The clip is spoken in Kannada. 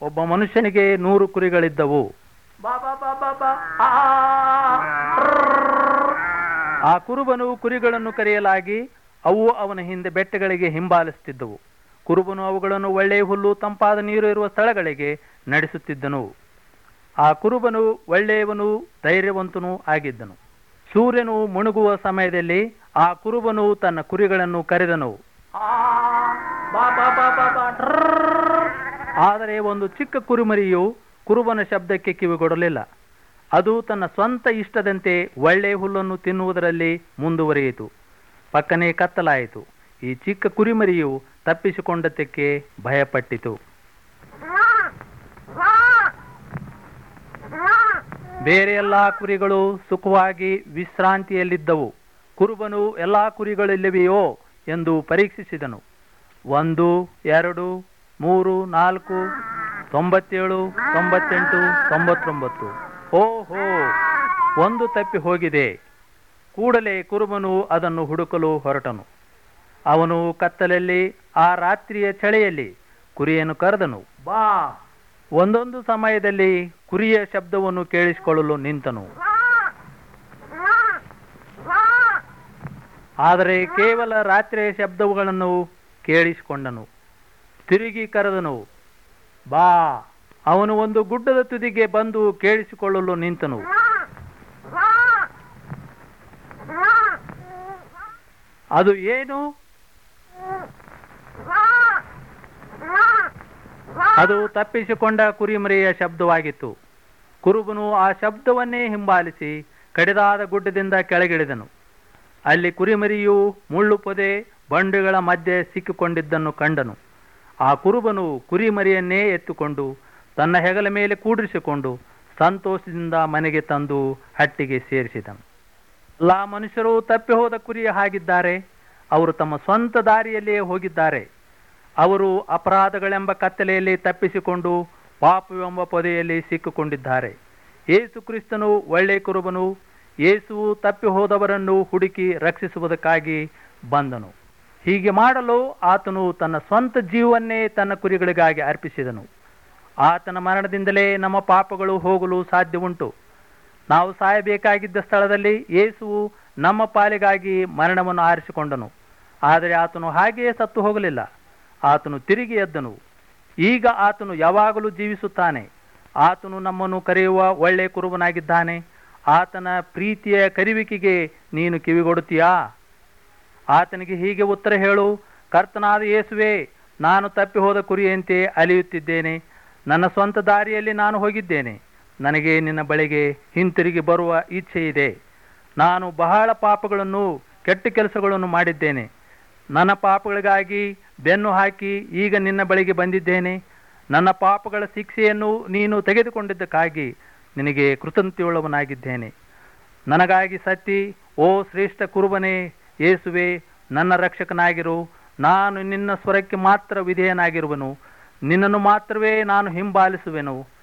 ಒಬ್ಬ ಮನುಷ್ಯನಿಗೆ ನೂರು ಕುರಿಗಳಿದ್ದವು ಬಾ ಬಾ ಬಾ ಬಾ ಬಾ ಆ ಆ ಕುರುಬನು ಕುರಿಗಳನ್ನು ಕರೆಯಲಾಗಿ ಅವು ಅವನ ಹಿಂದೆ ಬೆಟ್ಟಗಳಿಗೆ ಹಿಂಬಾಲಿಸುತ್ತಿದ್ದವು ಕುರುಬನು ಅವುಗಳನ್ನು ಒಳ್ಳೆಯ ಹುಲ್ಲು ತಂಪಾದ ನೀರು ಇರುವ ಸ್ಥಳಗಳಿಗೆ ನಡೆಸುತ್ತಿದ್ದನು ಆ ಕುರುಬನು ಒಳ್ಳೆಯವನು ಧೈರ್ಯವಂತನೂ ಆಗಿದ್ದನು ಸೂರ್ಯನು ಮುಣುಗುವ ಸಮಯದಲ್ಲಿ ಆ ಕುರುಬನು ತನ್ನ ಕುರಿಗಳನ್ನು ಕರೆದನು ಆ ಬಾ ಬಾ ಬಾ ಬಾ ಬಾ ಆದರೆ ಒಂದು ಚಿಕ್ಕ ಕುರಿಮರಿಯು ಕುರುಬನ ಶಬ್ದಕ್ಕೆ ಕಿವಿಗೊಡಲಿಲ್ಲ ಅದು ತನ್ನ ಸ್ವಂತ ಇಷ್ಟದಂತೆ ಒಳ್ಳೆ ಹುಲ್ಲನ್ನು ತಿನ್ನುವುದರಲ್ಲಿ ಮುಂದುವರಿಯಿತು ಪಕ್ಕನೆ ಕತ್ತಲಾಯಿತು ಈ ಚಿಕ್ಕ ಕುರಿಮರಿಯು ತಪ್ಪಿಸಿಕೊಂಡದ್ದಕ್ಕೆ ಭಯಪಟ್ಟಿತು ಬೇರೆ ಎಲ್ಲಾ ಕುರಿಗಳು ಸುಖವಾಗಿ ವಿಶ್ರಾಂತಿಯಲ್ಲಿದ್ದವು ಕುರುಬನು ಎಲ್ಲಾ ಕುರಿಗಳಿಲ್ಲವೆಯೋ ಎಂದು ಪರೀಕ್ಷಿಸಿದನು ಒಂದು ಎರಡು ಮೂರು ನಾಲ್ಕು ತೊಂಬತ್ತೇಳು ತೊಂಬತ್ತೆಂಟು ತೊಂಬತ್ತೊಂಬತ್ತು ಓಹೋ ಒಂದು ತಪ್ಪಿ ಹೋಗಿದೆ ಕೂಡಲೇ ಕುರುಬನು ಅದನ್ನು ಹುಡುಕಲು ಹೊರಟನು ಅವನು ಕತ್ತಲಲ್ಲಿ ಆ ರಾತ್ರಿಯ ಚಳಿಯಲ್ಲಿ ಕುರಿಯನ್ನು ಕರೆದನು ಬಾ ಒಂದೊಂದು ಸಮಯದಲ್ಲಿ ಕುರಿಯ ಶಬ್ದವನ್ನು ಕೇಳಿಸಿಕೊಳ್ಳಲು ನಿಂತನು ಆದರೆ ಕೇವಲ ರಾತ್ರಿಯ ಶಬ್ದಗಳನ್ನು ಕೇಳಿಸಿಕೊಂಡನು ತಿರುಗಿ ಕರೆದನು ಬಾ ಅವನು ಒಂದು ಗುಡ್ಡದ ತುದಿಗೆ ಬಂದು ಕೇಳಿಸಿಕೊಳ್ಳಲು ನಿಂತನು ಅದು ಏನು ಅದು ತಪ್ಪಿಸಿಕೊಂಡ ಕುರಿಮರಿಯ ಶಬ್ದವಾಗಿತ್ತು ಕುರುಬನು ಆ ಶಬ್ದವನ್ನೇ ಹಿಂಬಾಲಿಸಿ ಕಡಿದಾದ ಗುಡ್ಡದಿಂದ ಕೆಳಗಿಳಿದನು ಅಲ್ಲಿ ಕುರಿಮರಿಯು ಮುಳ್ಳು ಪೊದೆ ಬಂಡೆಗಳ ಮಧ್ಯೆ ಸಿಕ್ಕಿಕೊಂಡಿದ್ದನ್ನು ಕಂಡನು ಆ ಕುರುಬನು ಕುರಿಮರಿಯನ್ನೇ ಎತ್ತುಕೊಂಡು ತನ್ನ ಹೆಗಲ ಮೇಲೆ ಕೂಡಿರಿಸಿಕೊಂಡು ಸಂತೋಷದಿಂದ ಮನೆಗೆ ತಂದು ಹಟ್ಟಿಗೆ ಸೇರಿಸಿದನು ಎಲ್ಲ ಮನುಷ್ಯರು ತಪ್ಪಿ ಹೋದ ಕುರಿಯ ಹಾಗಿದ್ದಾರೆ ಅವರು ತಮ್ಮ ಸ್ವಂತ ದಾರಿಯಲ್ಲಿಯೇ ಹೋಗಿದ್ದಾರೆ ಅವರು ಅಪರಾಧಗಳೆಂಬ ಕತ್ತಲೆಯಲ್ಲಿ ತಪ್ಪಿಸಿಕೊಂಡು ಪಾಪವೆಂಬ ಪೊದೆಯಲ್ಲಿ ಸಿಕ್ಕಿಕೊಂಡಿದ್ದಾರೆ ಯೇಸು ಕ್ರಿಸ್ತನು ಒಳ್ಳೆ ಕುರುಬನು ಯೇಸುವು ತಪ್ಪಿ ಹೋದವರನ್ನು ಹುಡುಕಿ ರಕ್ಷಿಸುವುದಕ್ಕಾಗಿ ಬಂದನು ಹೀಗೆ ಮಾಡಲು ಆತನು ತನ್ನ ಸ್ವಂತ ಜೀವನ್ನೇ ತನ್ನ ಕುರಿಗಳಿಗಾಗಿ ಅರ್ಪಿಸಿದನು ಆತನ ಮರಣದಿಂದಲೇ ನಮ್ಮ ಪಾಪಗಳು ಹೋಗಲು ಸಾಧ್ಯವುಂಟು ನಾವು ಸಾಯಬೇಕಾಗಿದ್ದ ಸ್ಥಳದಲ್ಲಿ ಯೇಸುವು ನಮ್ಮ ಪಾಲಿಗಾಗಿ ಮರಣವನ್ನು ಆರಿಸಿಕೊಂಡನು ಆದರೆ ಆತನು ಹಾಗೆಯೇ ಸತ್ತು ಹೋಗಲಿಲ್ಲ ಆತನು ತಿರುಗಿ ಎದ್ದನು ಈಗ ಆತನು ಯಾವಾಗಲೂ ಜೀವಿಸುತ್ತಾನೆ ಆತನು ನಮ್ಮನ್ನು ಕರೆಯುವ ಒಳ್ಳೆ ಕುರುಬನಾಗಿದ್ದಾನೆ ಆತನ ಪ್ರೀತಿಯ ಕರಿವಿಕೆಗೆ ನೀನು ಕಿವಿಗೊಡುತ್ತೀಯಾ ಆತನಿಗೆ ಹೀಗೆ ಉತ್ತರ ಹೇಳು ಕರ್ತನಾದ ಯೇಸುವೆ ನಾನು ತಪ್ಪಿ ಹೋದ ಕುರಿಯಂತೆ ಅಲಿಯುತ್ತಿದ್ದೇನೆ ನನ್ನ ಸ್ವಂತ ದಾರಿಯಲ್ಲಿ ನಾನು ಹೋಗಿದ್ದೇನೆ ನನಗೆ ನಿನ್ನ ಬಳಿಗೆ ಹಿಂತಿರುಗಿ ಬರುವ ಇಚ್ಛೆ ಇದೆ ನಾನು ಬಹಳ ಪಾಪಗಳನ್ನು ಕೆಟ್ಟ ಕೆಲಸಗಳನ್ನು ಮಾಡಿದ್ದೇನೆ ನನ್ನ ಪಾಪಗಳಿಗಾಗಿ ಬೆನ್ನು ಹಾಕಿ ಈಗ ನಿನ್ನ ಬಳಿಗೆ ಬಂದಿದ್ದೇನೆ ನನ್ನ ಪಾಪಗಳ ಶಿಕ್ಷೆಯನ್ನು ನೀನು ತೆಗೆದುಕೊಂಡಿದ್ದಕ್ಕಾಗಿ ನಿನಗೆ ಕೃತಜ್ಞತೆಯುಳ್ಳವನಾಗಿದ್ದೇನೆ ನನಗಾಗಿ ಸತ್ತಿ ಓ ಶ್ರೇಷ್ಠ ಕುರುಬನೇ ಯೇಸುವೆ ನನ್ನ ರಕ್ಷಕನಾಗಿರು ನಾನು ನಿನ್ನ ಸ್ವರಕ್ಕೆ ಮಾತ್ರ ವಿಧೇಯನಾಗಿರುವನು ನಿನ್ನನ್ನು ಮಾತ್ರವೇ ನಾನು ಹಿಂಬಾಲಿಸುವೆನು